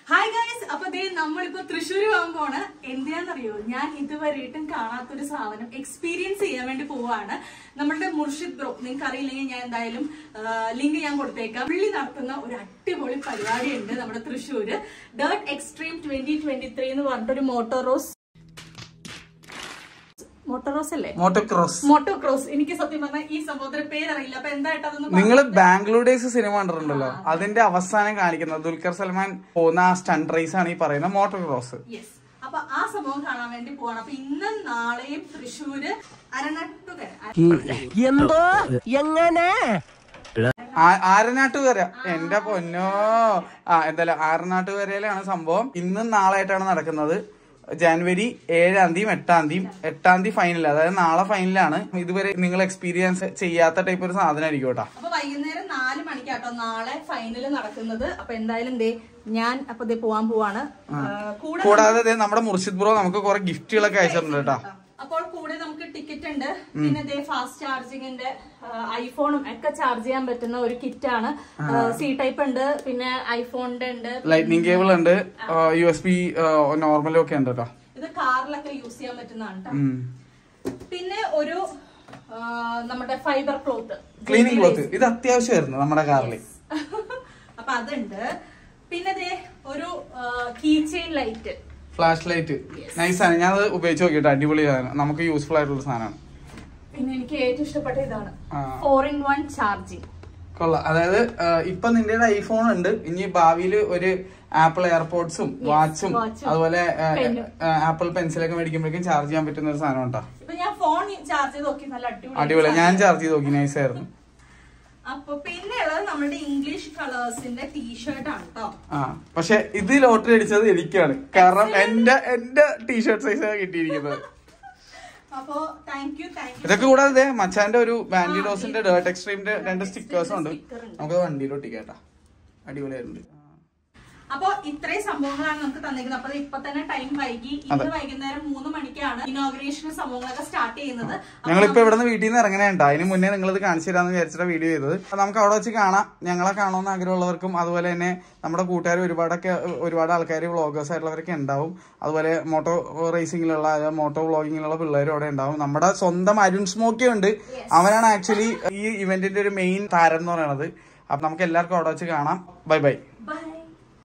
Hi guys അപ്പൊ ദേ നമ്മളിപ്പോ തൃശ്ശൂർ പോകാൻ പോണ് എന്തിനാന്നറിയോ ഞാൻ ഇതുവരെയായിട്ടും കാണാത്തൊരു സാധനം എക്സ്പീരിയൻസ് ചെയ്യാൻ വേണ്ടി പോവാണ് നമ്മളുടെ മുർഷിദ് ബ്രോ നിങ്ങൾക്ക് അറിയില്ലെങ്കിൽ ഞാൻ എന്തായാലും ലിങ്ക് ഞാൻ കൊടുത്തേക്കാം പുള്ളി നടത്തുന്ന ഒരു അടിപൊളി പരിപാടി ഉണ്ട് നമ്മുടെ Thrissur dirt extreme twenty twenty three എന്ന് പറഞ്ഞിട്ടൊരു മോട്ടോറോസ് മോട്ടോറോസ് അല്ലേ മോട്ടോക്രോസ് മോട്ടോ ക്രോസ് എനിക്ക് സത്യം പറഞ്ഞാൽ ഈ സംഭവത്തിന്റെ പേരറിയില്ല അപ്പൊ എന്തായിട്ട് അതൊന്ന് നിങ്ങൾ ബാംഗ്ലൂർ ഡേയ്സ് സിനിമ കണ്ടിട്ടുണ്ടല്ലോ അതിന്റെ അവസാനം കാണിക്കുന്നത് ദുൽഖർ സൽമാൻ പോകുന്ന ആ സ്റ്റണ്ട് റേസ് ആണ് ഈ പറയുന്ന മോട്ടോക്രോസ് യെസ് അപ്പൊ ആ സംഭവം കാണാൻ വേണ്ടി പോവാണ് അപ്പൊ ഇന്നും നാളെയും തൃശ്ശൂര് അരനട്ടുകര എന്തോ എങ്ങനെ ആരനാട്ടുകര എന്റെ പൊന്നോ ആ എന്തായാലും ആരനാട്ടുകരയിലാണ് സംഭവം ഇന്നും നാളായിട്ടാണ് നടക്കുന്നത് ജനുവരി ഏഴാം തീയതി എട്ടാം തീയതി എട്ടാം തീയതി ഫൈനൽ അതായത് നാളെ ഫൈനലാണ് ഇതുവരെ നിങ്ങൾ എക്സ്പീരിയൻസ് ചെയ്യാത്ത ടൈപ്പ് ഒരു സാധനമായിരിക്കും കേട്ടോ അപ്പൊ വൈകുന്നേരം നാല് മണിക്കാട്ടോ നാളെ ഫൈനൽ നടക്കുന്നത് അപ്പൊ എന്തായാലും ദേ ഞാൻ അപ്പൊ ദേ പോവാൻ പോവാണ് ആ, കൂടെ കൂടാതെ ദേ നമ്മുടെ മുർഷിദ് ബ്രോ നമുക്ക് കുറെ ഗിഫ്റ്റുകളൊക്കെ അയച്ചിട്ടുണ്ട് കേട്ടോ അപ്പോൾ കൂടെ നമുക്ക് ടിക്കറ്റ് ഉണ്ട് പിന്നെ ദേ ഫാസ്റ്റ് ചാർജിങ്ങിന്റെ ഐഫോണും ഒക്കെ ചാർജ് ചെയ്യാൻ പറ്റുന്ന ഒരു കിറ്റ് ആണ് സി ടൈപ്പ് ഉണ്ട് പിന്നെ ഐഫോണിന്റെ ഉണ്ട് ലൈറ്റ്നിങ് കേബിൾ ഉണ്ട് യു എസ് ബി നോർമലും ഒക്കെ ഉണ്ട് കേട്ടോ ഇത് കാറിലൊക്കെ യൂസ് ചെയ്യാൻ പറ്റുന്നതാണ് ട്ടോ. ഉം. പിന്നെ ഒരു ആ, നമ്മുടെ ഫൈബർ ക്ലോത്ത് ക്ലീനിങ് ക്ലോത്ത് ഇത് അത്യാവശ്യമായിരുന്നു നമ്മുടെ കാറിൽ അപ്പൊ അതുണ്ട് പിന്നെ ദേ ഒരു key chain light flash light നൈസാണ് ഞാൻ അത് ഉപയോഗിച്ച് നോക്കിയിട്ട് അടിപൊളി സാധനം നമുക്ക് യൂസ്ഫുൾ ആയിട്ടുള്ള സാധനമാണ് പിന്നെ എനിക്ക് ഏറ്റവും ഇഷ്ടപ്പെട്ട ഇതാണ് ആ. ഫോർ ഇൻ വൺ ചാർജിങ് കൊള്ളാം അതായത് ആ, ഇപ്പൊ നിന്റെ ഐഫോൺ ഉണ്ട് ഇനി ഭാവിയിൽ ഒരു ആപ്പിൾ എയർപോർട്സും വാച്ചും watch ഉം, അതുപോലെ pen ഉം. ആപ്പിൾ പെൻസിലൊക്കെ മേടിക്കുമ്പോഴേക്കും ചാർജ് ചെയ്യാൻ പറ്റുന്ന ഒരു സാധനം കേട്ടോ ഇപ്പൊ ഞാൻ ഫോൺ ചാർജ് ചെയ്ത് നോക്കി നല്ല അടിപൊളി അടിപൊളി ഞാൻ ചാർജ് ചെയ്ത് നോക്കി നൈസായിരുന്നു അപ്പൊ പിന്നെ ഉള്ളത് നമ്മുടെ ഇംഗ്ലീഷ് കളേഴ്സിന്റെ ടീഷർട്ട് ആണ് കേട്ടോ ആ പക്ഷെ ഇത് ലോട്ടറി അടിച്ചത് എനിക്കാണ് കാരണം എന്റെ എന്റെ ടീഷർട്ട് സൈസാണ് കിട്ടിയിരിക്കുന്നത് അപ്പൊ താങ്ക് യു താങ്ക് യു ഇതൊക്കെ കൂടാതെ ദേ മച്ചാന്റെ ഒരു ബാൻഡിഡോസിന്റെ ഡേർട്ട് എക്സ്ട്രീമിന്റെ രണ്ട് സ്റ്റിക്കേഴ്സും ഉണ്ട് sticker ഉണ്ട്. നമുക്ക് വണ്ടിയിൽ ഒട്ടിക്കാട്ടാ അടിപൊളിയായിട്ടുണ്ട് അപ്പൊ ഇത്രയും സംഭവങ്ങളാണ് നമുക്ക് തന്നിരിക്കുന്നത് അപ്പൊ ഇപ്പൊ തന്നെ ടൈം വൈകി ഇന്ന് വൈകുന്നേരം മൂന്ന് മണിക്കാണ് ഇനോഗ്രേഷൻ സംഭവങ്ങളൊക്കെ സ്റ്റാർട്ട് ചെയ്യുന്നത് അപ്പൊ ഞങ്ങളിപ്പോ ഇവിടെ നിന്ന് വീട്ടിൽ നിന്ന് ഇറങ്ങണേണ്ട അതിന് മുന്നേ നിങ്ങൾ ഇത് കാണിച്ചു തരാന്ന് വിചാരിച്ചിട്ട് വീഡിയോ ചെയ്തത് അപ്പൊ നമുക്ക് അവിടെ വെച്ച് കാണാം ഞങ്ങളെ കാണുമെന്ന് ആഗ്രഹമുള്ളവർക്കും അതുപോലെ തന്നെ നമ്മുടെ കൂട്ടുകാർ ഒരുപാടൊക്കെ ഒരുപാട് ആൾക്കാർ വ്ളോഗേഴ്സ് ആയിട്ടുള്ളവരൊക്കെ ഉണ്ടാവും അതുപോലെ മോട്ടോ റേസിംഗിലുള്ള അതായത് മോട്ടോ വ്ളോഗിങ്ങിലുള്ള പിള്ളേരും അവിടെ ഉണ്ടാവും നമ്മുടെ സ്വന്തം അരുൺ സ്മോക്കി ഉണ്ട് അവനാണ് ആക്ച്വലി ഈ ഇവന്റിന്റെ ഒരു മെയിൻ താരം എന്ന് പറയുന്നത് അപ്പൊ നമുക്ക് എല്ലാവർക്കും അവിടെ വെച്ച് കാണാം ബൈ ബൈ